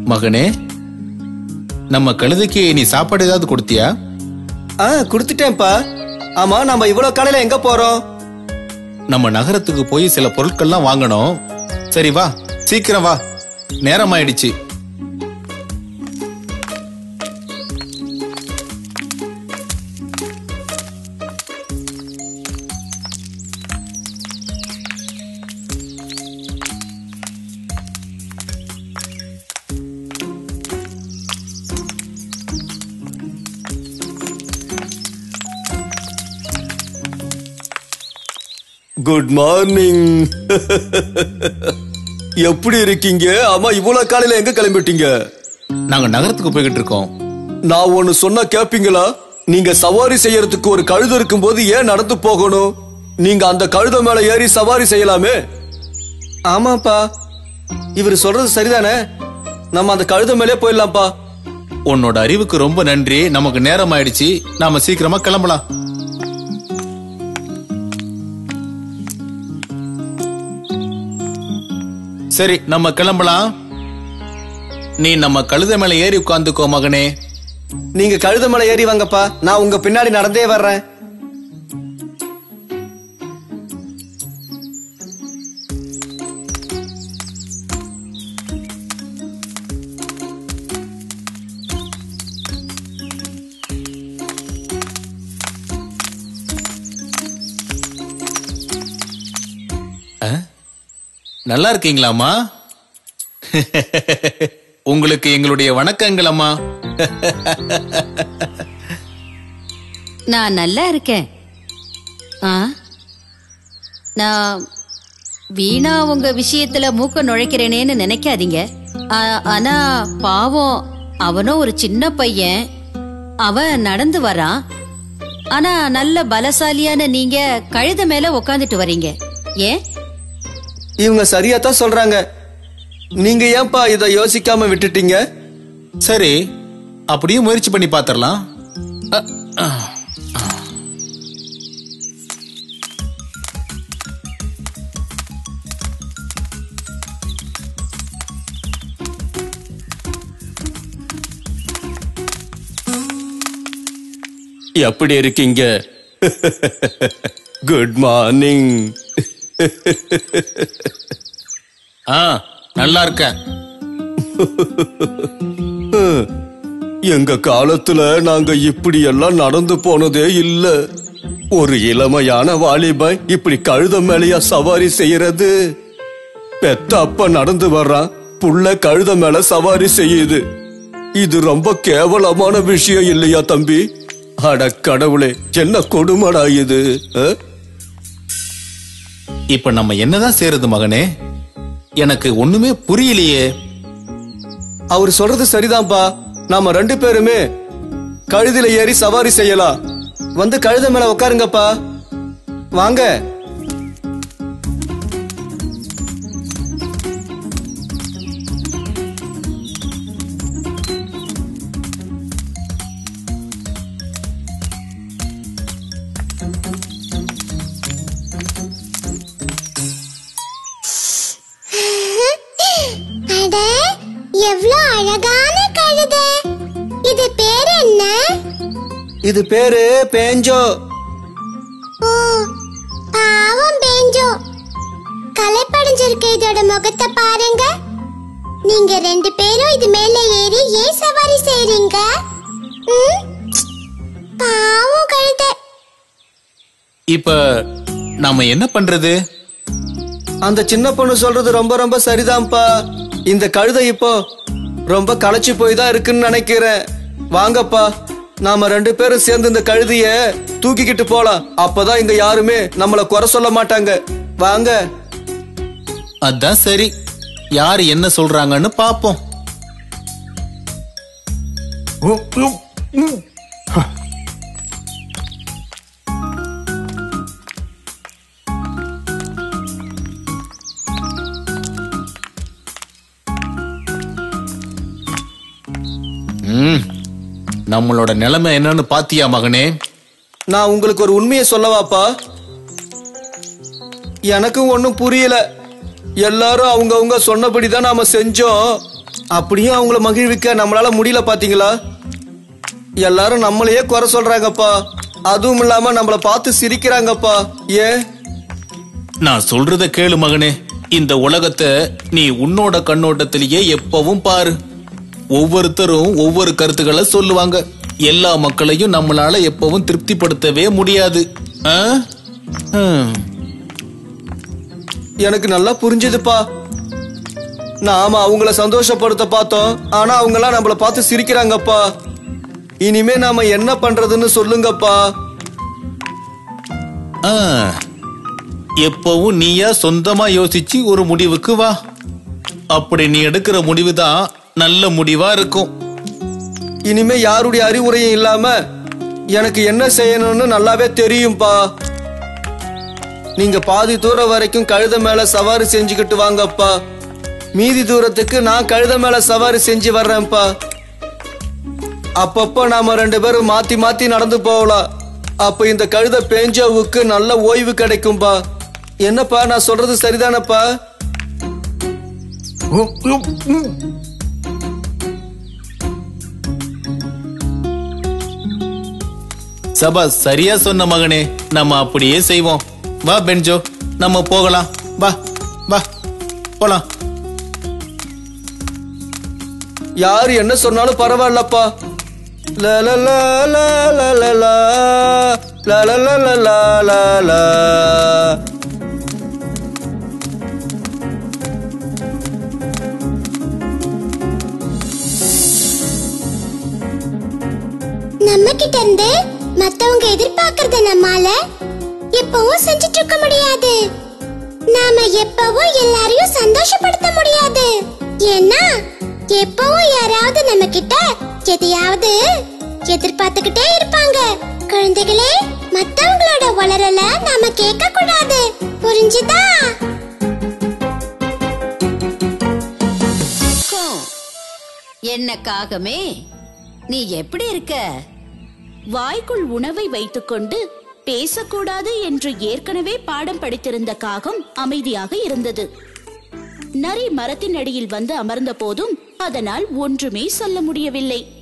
மகனே நம்ம கழுதைக்கு நீ சாப்பாடு ஏதாவது கொடுத்தியா ஆ கொடுத்துட்டேன்ப்பா ஆமா நம்ம இவ்வளவு காலையில எங்க போறோம் நம்ம நகரத்துக்கு போய் சில பொருட்கள்லாம் வாங்கணும் சரி வா சீக்கிரம் வா நேரம் ஆயிடுச்சு குட் மார்னிங் எப்படி இருக்கீங்க ஆமா இவ்வளவு காலையில எங்க கிளம்பிட்டீங்க நாங்க நகரத்துக்கு போய்கிட்டு இருக்கோம் நான் ஒன்னு சொன்னா கேப்பீங்களா நீங்க சவாரி செய்யறதுக்கு ஒரு கழுதை இருக்கும்போது ஏன் நடந்து போகணும் நீங்க அந்த கழுதை மேல ஏறி சவாரி செய்யலாமே ஆமாப்பா இவர் சொல்றது சரிதானே நம்ம அந்த கழுதை மேலே போயிடலாம்ப்பா உன்னோட அறிவுக்கு ரொம்ப நன்றி நமக்கு நேரம் ஆயிடுச்சு நாம சீக்கிரமா கிளம்பலாம் சரி நம்ம கிளம்பலாம் நீ நம்ம கழுதை மேல ஏறி உட்கார்ந்துக்கோ மகனே நீங்க கழுதை மேல ஏறி வாங்கப்பா நான் உங்க பின்னாடி நடந்தே வர்றேன் நல்லா இருக்கீங்களாம்மா உங்களுக்கு எங்களுடைய வணக்கங்கள் அம்மா நான் நல்லா இருக்கேன் ஆ நான் வீணா உங்க விஷயத்துல மூக்க நுழைக்கிறேனேன்னு நினைக்காதீங்க ஆ- ஆனா பாவம் அவனும் ஒரு சின்ன பையன் அவன் நடந்து வரான் ஆனா நல்ல பலசாலியான நீங்க கழுத மேல உக்காந்துட்டு வர்றீங்க ஏன் இவங்க சரியா தான் சொல்றாங்க நீங்க ஏன்பா இத யோசிக்காம விட்டுட்டீங்க சரி அப்படியும் முயற்சி பண்ணி பாத்திரலாம் எப்படி இருக்கீங்க குட் மார்னிங் ஆ நல்லா இருக்கேன் எங்க காலத்துல நாங்க இப்படி எல்லாம் நடந்து போனதே இல்ல ஒரு இளமையான வாலிபன் இப்படி கழுத மேலையா சவாரி செய்யறது பெத்த அப்பா நடந்து வர்றான் புள்ள கழுத மேல சவாரி செய்யுது இது ரொம்ப கேவலமான விஷயம் இல்லையா தம்பி அட கடவுளே என்ன கொடுமடா இது ஆ? இப்ப நம்ம என்னதான் செய்யறது மகனே எனக்கு ஒண்ணுமே புரியலையே அவர் சொல்றது சரிதான்ப்பா நாம ரெண்டு பேருமே கழுதில ஏறி சவாரி செய்யலாம் வந்து கழுத மேல உட்காருங்கப்பா வாங்க அட எவ்ளோ அழகான கழுதை இது பேர் என்ன இது பேரு பேஞ்சோ ஓ பாவம் பேஞ்சோ கலைப்படைஞ்சிருக்க இதோட முகத்தை பாருங்க நீங்க ரெண்டு பேரும் இது மேல ஏறி ஏன் சவாரி செய்றீங்க ம்? பாவம் கழுதை இப்ப நாம என்ன பண்றது அந்த சின்ன பொண்ணு சொல்றது ரொம்ப ரொம்ப சரிதான்ப்பா இந்த கழுதை இப்போ ரொம்ப களைச்சு போய் தான் இருக்குன்னு நினைக்கிறேன் வாங்கப்பா நாம ரெண்டு பேரும் சேர்ந்து இந்த கழுதைய தூக்கிக்கிட்டு போலாம் அப்பதான் இங்க யாருமே நம்மள குறை சொல்ல மாட்டாங்க வாங்க அதான் சரி யார் என்ன சொல்றாங்கன்னு பாப்போம் ம், நம்மளோட நிலைமை என்னன்னு பாத்தியா மகனே நான் உங்களுக்கு ஒரு உண்மையை சொல்லவாப்பா எனக்கும் ஒண்ணும் புரியல எல்லாரும் அவங்கவங்க சொன்னபடிதான் நாம செஞ்சோம் அப்படியும் அவங்கள மகிழ்விக்க நம்மளால முடியல பாத்தீங்களா எல்லாரும் நம்மளையே குறை சொல்றாங்கப்பா அதுவும் இல்லாம நம்மள பார்த்து சிரிக்கிறாங்கப்பா ஏன் நான் சொல்றத கேளு மகனே இந்த உலகத்தை நீ உன்னோட கண்ணோட்டத்திலேயே எப்பவும் பாரு ஒவ்வொருத்தரும் ஒவ்வொரு கருத்துக்களை சொல்லுவாங்க எல்லா மக்களையும் நம்மளால எப்பவும் திருப்திப்படுத்தவே முடியாது ஆ? ஹம். எனக்கு நல்லா புரிஞ்சுதுப்பா நாம அவங்கள சந்தோஷப்படுத்த பார்த்தோம் ஆனா அவங்க எல்லாம் நம்மள பார்த்து சிரிக்கிறாங்கப்பா இனிமே நாம என்ன பண்றதுன்னு சொல்லுங்கப்பா ஆ. எப்பவும் நீயா சொந்தமா யோசிச்சு ஒரு முடிவுக்கு வா அப்படி நீ எடுக்கிற முடிவு தான் நல்ல முடிவா இருக்கும் இனிமே யாருடைய அறிவுரையும் இல்லாம எனக்கு என்ன செய்யணும்னு நல்லாவே தெரியும்பா நீங்க பாதி தூரம் வரைக்கும் கழுத மேல சவாரி செஞ்சுக்கிட்டு வாங்கப்பா மீதி தூரத்துக்கு நான் கழுத மேல சவாரி செஞ்சு வர்றேன்ப்பா அப்பப்போ நாம ரெண்டு பேரும் மாத்தி மாத்தி நடந்து போகலாம் அப்ப இந்த கழுத பேஞ்சவுக்கு நல்ல ஓய்வு கிடைக்கும்பா என்னப்பா நான் சொல்றது சரிதானப்பா சபா சரியா சொன்ன மகனே நம்ம அப்படியே செய்வோம் வா பென்ஜோ நம்ம போகலாம் வா வா போலாம் யாரு என்ன சொன்னாலும் பரவாயில்லப்பா லா லா லா லா லா லா லா. லா லா லா லா லா லா லா. நம்ம கிட்ட இருந்து மத்தவங்க எதிர்பார்க்கறத நம்மால எப்பவும் செஞ்சுட்டு இருக்க முடியாது நாம எப்பவும் எல்லாரையும் சந்தோஷப்படுத்த முடியாது ஏன்னா எப்பவும் யாராவது நம்ம கிட்ட எதையாவது எதிர்பார்த்துக்கிட்டே இருப்பாங்க குழந்தைகளே மத்தவங்களோட வளரல நாம கேட்க கூடாது புரிஞ்சுதா இருக்கும். என்ன காகமே நீ எப்படி இருக்க வாய்க்குள் உணவை வைத்துக்கொண்டு பேசக்கூடாது என்று ஏற்கனவே பாடம் படித்திருந்த காகம் அமைதியாக இருந்தது நரி மரத்தின் அடியில் வந்து அமர்ந்த போதும் அதனால் ஒன்றுமே சொல்ல முடியவில்லை